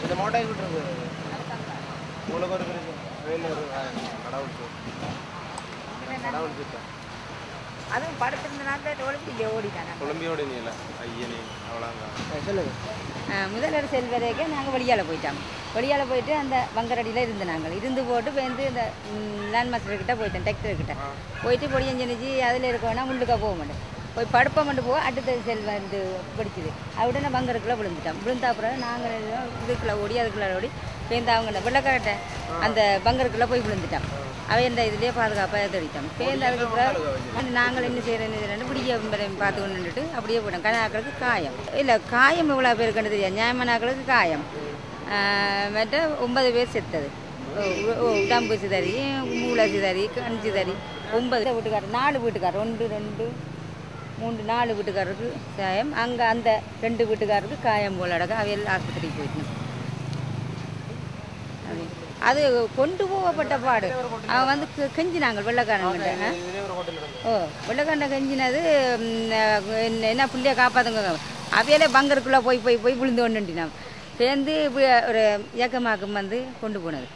இந்த மோட்டாய் விட்டுருக்கு உங்களுக்கு ஒரு பிரச்சனை வேலூர் ஆ, கடவுள் சு- கடவுள் சுத்தம் அதுவும் படுத்திருந்த நாட்டில் ஒளிப்பிடிக்க ஓடிட்டாங்க குழம்பியோட நீ இல்லை ஐயனே அவ்வளோதான் சொல்லுங்க முதல்வர் செல்வரேக்கு நாங்கள் வெளியால் போயிட்டோம் வெளியால் போயிட்டு அந்த வங்கரடியில் இருந்து நாங்கள் இருந்து போட்டு வந்து இந்த லேண்ட் மாஸ்டர் கிட்ட போயிட்டேன் டெக்டர் கிட்ட போயிட்டு பொடியஞ்சனிச்சு அதில் இருக்கோன்னா உள்ளுக்க போக மாட்டேன் போய் படுப்ப மட்டும் போக அடுத்தது செல்வ இது பிடிக்குது உடனே பங்கருக்குள்ளே விழுந்துட்டோம் விழுந்த அப்புறம் நாங்கள் இதுக்குள்ளே ஓடி அதுக்குள்ளே ஓடி பேருந்து அவங்க வெள்ளக்காரட்ட அந்த பங்கருக்குள்ளே போய் விழுந்துட்டோம் அவ இந்த இதுலேயே பாதுகாப்பாக தேடிட்டோம் பேருந்து அதுக்கப்புறம் நாங்கள் என்ன செய்யறேன்னு பிடிக்க பார்த்து கொண்டு நின்றுட்டு அப்படியே போயிட்டோம் கனாக்களுக்கு காயம் இல்லை காயம் எவ்வளோ பேருக்குன்னு தெரியாது நியாயமானாக்களுக்கு காயம் ஆஹ் மற்ற ஒன்பது பேர் செத்தது ஓ, ஓ, உடம்பு சிதறி மூளை சிதறி கண் சிதறி ஒன்பது வீட்டுக்காரர் நாலு வீட்டுக்காரர் ஒன்று ரெண்டு மூன்று நாலு வீட்டுக்காரருக்கு காயம் அங்கே அந்த ரெண்டு வீட்டுக்காரருக்கு காயம் போல அடக்க அவையெல்லாம் ஆஸ்பத்திரிக்கு போயிட்டோம் அது அது கொண்டு போகப்பட்ட பாடு அவன் வந்து கெ- கெஞ்சினாங்க வெள்ளக்காரங்கிட்ட ஆ? இதுலேயே ஒரு ஹோட்டல் இருக்கு ஓ வெள்ளக்காரன் கெஞ்சினது ம், என்ன- என்ன பிள்ளைய காப்பாத்துங்க அவையிலே பங்கருக்குள்ளே போய் போய் போய் விழுந்து கொண்டுட்டினான் சேர்ந்து இப்படி ஒரு இயக்கமாக்கம் வந்து கொண்டு போனது